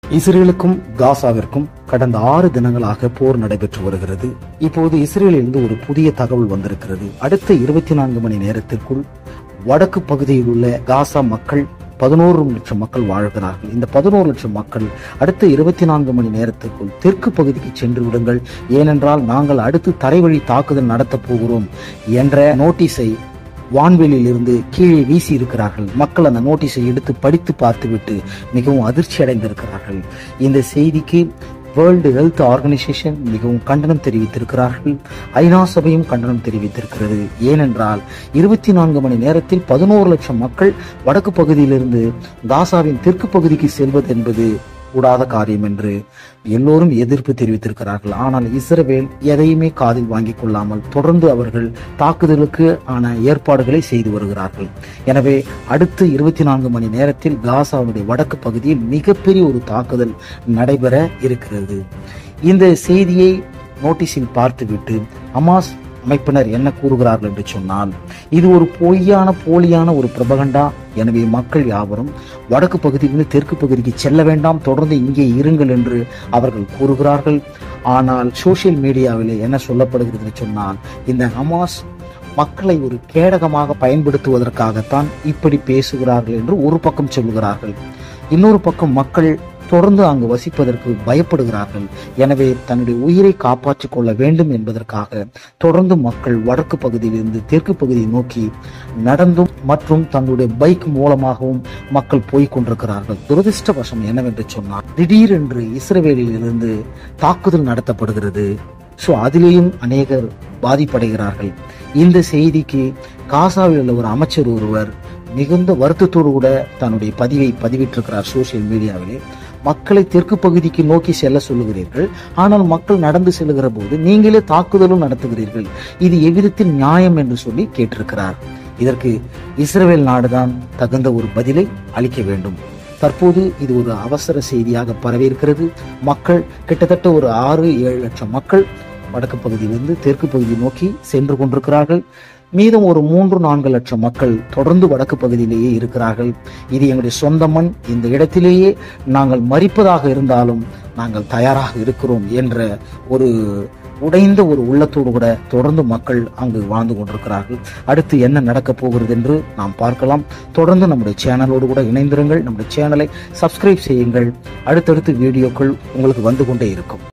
இஸ்ரேலுக்கும் காசாவிற்கும் கடந்த ஆறு தினங்களாக போர் நடைபெற்று வருகிறது இப்போது இஸ்ரேலிலிருந்து ஒரு புதிய தகவல் வந்திருக்கிறது அடுத்த இருபத்தி நான்கு மணி நேரத்திற்குள் வடக்கு பகுதியில் உள்ள காசா மக்கள் பதினோரு லட்சம் மக்கள் வாழ்கிறார்கள் இந்த பதினோரு லட்சம் மக்கள் அடுத்த இருபத்தி நான்கு மணி நேரத்திற்குள் தெற்கு பகுதிக்கு சென்று விடுங்கள் ஏனென்றால் நாங்கள் அடுத்து தரைவழி தாக்குதல் நடத்தப் போகிறோம் என்ற நோட்டீஸை வான்வெளியில் இருந்து கீழே வீசி இருக்கிறார்கள் மக்கள் அந்த நோட்டீஸை எடுத்து படித்து பார்த்துவிட்டு மிகவும் அதிர்ச்சி அடைந்திருக்கிறார்கள் இந்த செய்திக்கு வேர்ல்டு ஹெல்த் ஆர்கனைசேஷன் மிகவும் கண்டனம் தெரிவித்திருக்கிறார்கள் ஐநா சபையும் கண்டனம் தெரிவித்திருக்கிறது ஏனென்றால் இருபத்தி நான்கு மணி நேரத்தில் பதினோரு லட்சம் மக்கள் வடக்கு பகுதியிலிருந்து காசாவின் தெற்கு பகுதிக்கு செல்வது என்பது கூடாத காரியம் என்று எல்லோரும் எதிர்ப்பு தெரிவித்திருக்கிறார்கள் ஆனால் இஸ்ரவேல் எதையுமே காதில் வாங்கிக் கொள்ளாமல் தொடர்ந்து அவர்கள் தாக்குதலுக்கு ஆன ஏற்பாடுகளை செய்து வருகிறார்கள் எனவே அடுத்த இருபத்தி நான்கு மணி நேரத்தில் காசாவுடைய வடக்கு பகுதியில் மிகப்பெரிய ஒரு தாக்குதல் நடைபெற இருக்கிறது இந்த செய்தியை நோட்டீஸில் பார்த்துவிட்டு ஹமாஸ் அமைப்பினர் என்ன கூறுகிறார்கள் என்று சொன்னால் இது ஒரு பொய்யான போலியான ஒரு பிரபகண்டா எனவே மக்கள் யாவரும் வடக்கு பகுதியிலிருந்து தெற்கு பகுதிக்கு செல்ல வேண்டாம் தொடர்ந்து இங்கே இருங்கள் என்று அவர்கள் கூறுகிறார்கள் ஆனால் சோசியல் மீடியாவில் என்ன சொல்லப்படுகிறது என்று சொன்னால் இந்த ஹமாஸ் மக்களை ஒரு கேடகமாக பயன்படுத்துவதற்காகத்தான் இப்படி பேசுகிறார்கள் என்று ஒரு பக்கம் சொல்லுகிறார்கள் இன்னொரு பக்கம் மக்கள் தொடர்ந்து அங்கு வசிப்பதற்கு பயப்படுகிறார்கள் எனவே தன்னுடைய உயிரை காப்பாற்றிக் கொள்ள வேண்டும் என்பதற்காக தொடர்ந்து மக்கள் வடக்கு பகுதியிலிருந்து தெற்கு பகுதியை நோக்கி நடந்தும் மற்றும் தங்களுடைய பைக் மூலமாகவும் மக்கள் போய்க் கொண்டிருக்கிறார்கள் துரதிருஷ்டவசம் என்னவென்று சொன்னால் திடீரென்று இஸ்ரவேலில் இருந்து தாக்குதல் நடத்தப்படுகிறது ஸோ அதிலேயும் அநேகர் பாதிப்படைகிறார்கள் இந்த செய்திக்கு காசாவில் உள்ள ஒரு அமைச்சர் ஒருவர் மிகுந்த வருத்தத்தோடு கூட தன்னுடைய பதிவை பதிவிட்டிருக்கிறார் சோசியல் மீடியாவிலே மக்களை தெற்கு பகுதிக்கு நோக்கி செல்ல சொல்லுகிறீர்கள் ஆனால் மக்கள் நடந்து செல்லுகிற போது நீங்களே தாக்குதலும் நடத்துகிறீர்கள் இது எவ்விதத்தில் நியாயம் என்று சொல்லி கேட்டிருக்கிறார் இதற்கு இஸ்ரேல் நாடுதான் தகுந்த ஒரு பதிலை அளிக்க வேண்டும் தற்போது இது ஒரு அவசர செய்தியாக பரவியிருக்கிறது மக்கள் கிட்டத்தட்ட ஒரு ஆறு ஏழு லட்சம் மக்கள் வடக்கு பகுதியிலிருந்து தெற்கு பகுதி நோக்கி சென்று கொண்டிருக்கிறார்கள் மீதம் ஒரு மூன்று நான்கு லட்சம் மக்கள் தொடர்ந்து வடக்கு பகுதியிலேயே இருக்கிறார்கள் இது எங்களுடைய சொந்த மண் இந்த இடத்திலேயே நாங்கள் மறிப்பதாக இருந்தாலும் நாங்கள் தயாராக இருக்கிறோம் என்ற ஒரு உடைந்த ஒரு உள்ளத்தோடு கூட தொடர்ந்து மக்கள் அங்கு வாழ்ந்து கொண்டிருக்கிறார்கள் அடுத்து என்ன நடக்கப் போகிறது என்று நாம் பார்க்கலாம் தொடர்ந்து நம்முடைய சேனலோடு கூட இணைந்திருங்கள் நம்முடைய சேனலை சப்ஸ்கிரைப் செய்யுங்கள் அடுத்தடுத்து வீடியோக்கள் உங்களுக்கு வந்து கொண்டே இருக்கும்